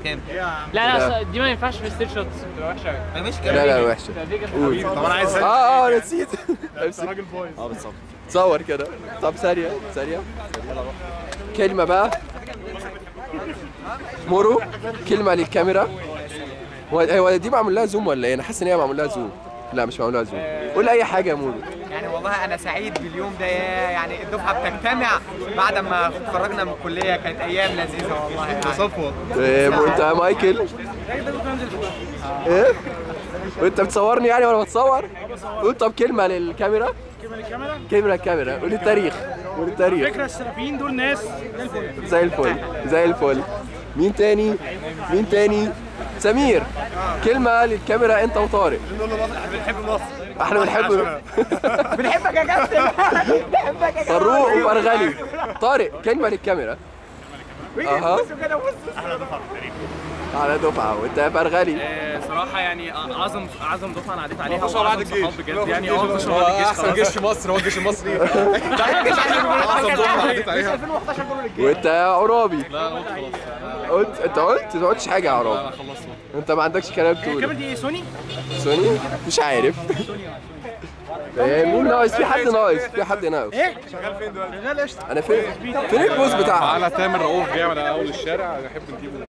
كام؟ لا لا دي ما ينفعش في ستيل شوتس بتبقى وحشه قوي مش لا لا وحشه قول طب انا عايز اه اه انا نسيت امسك راجل بويز اه بالظبط صور كده طب سريع سريع كلمة بقى مورو كلمة للكاميرا هو هو دي معمول لها زوم ولا ايه؟ انا حاسس ان هي معمول لها زوم لا مش معمول لها زوم قول اي حاجة يا مورو يعني والله انا سعيد باليوم ده يا يعني الدفعه بتجتمع بعد ما اتخرجنا من الكليه كانت ايام لذيذه والله يعني. صفوه إيه وانت يا مايكل ايه؟ وانت بتصورني يعني وانا بتصور؟ قول طب كلمة للكاميرا كلمه للكاميرا كلمة للكاميرا قول التاريخ قول التاريخ فكره السلفيين دول ناس زي الفل زي الفل زي الفل مين تاني مين تاني سمير كلمة للكاميرا انت وطارق نقول له مصر بنحب مصر احنا بنحب بنحبك يا كابتن بنحبك يا فاروق وفرغلي طارق كلمة للكاميرا اها كده بص على دفعة وانت يا فرغلي صراحه يعني اعظم اعظم دفعه انا عديت عليها خش بعد واعظم الجيش صحاب بجد يعني اه خش بعد الجيش احسن جيش في مصر هو الجيش المصري اعظم دفعه عديت عليها 2011 دول الجيش وانت يا عرابي لا انا قلت خلاص قلت انت قلت ما قلتش حاجة يا انا عرابي خلصت انت ما عندكش كلام الكاميرا تقوله دي ايه سوني؟ سوني مش عارف إيه، مين ناقص في حد ناقص في حد ناقص ايه؟ شغال فين دلوقتي؟ شغال قشطه انا فين فين البوز بتاعها معانا تامر رؤوف جاي من اول الشارع نحب نجيبه